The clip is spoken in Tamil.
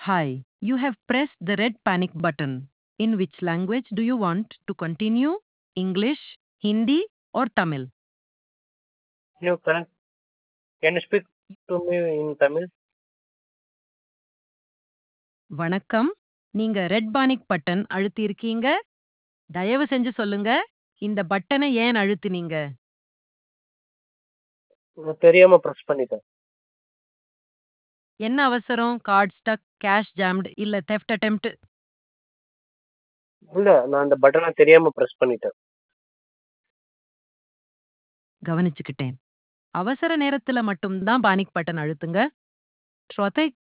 Hi, you have pressed the red panic button. In which language do you want to continue? English, Hindi, or Tamil? You can can you speak to me in Tamil? வணக்கம் நீங்க ரெட் பானிக் பட்டன் அழுத்தியிருக்கீங்க தயவு செஞ்சு சொல்லுங்க இந்த பட்டனை ஏன் அழுத்தினீங்க நான் தெரியாம பிரஸ் பண்ணிட்டேன் என்ன அவசரம் கார்ட் ஸ்டக் கேஷ் ஜாம்டு இல்ல தெஃப்ட் அட்டெம்ப்ட் இல்ல நான் அந்த பட்டனை தெரியாம பிரஸ் பண்ணிட்டேன் கவனிச்சுக்கிட்டேன் அவசர நேரத்துல மட்டும்தான் பானிக் பட்டன் அழுத்துங்க ட்ரொத்தை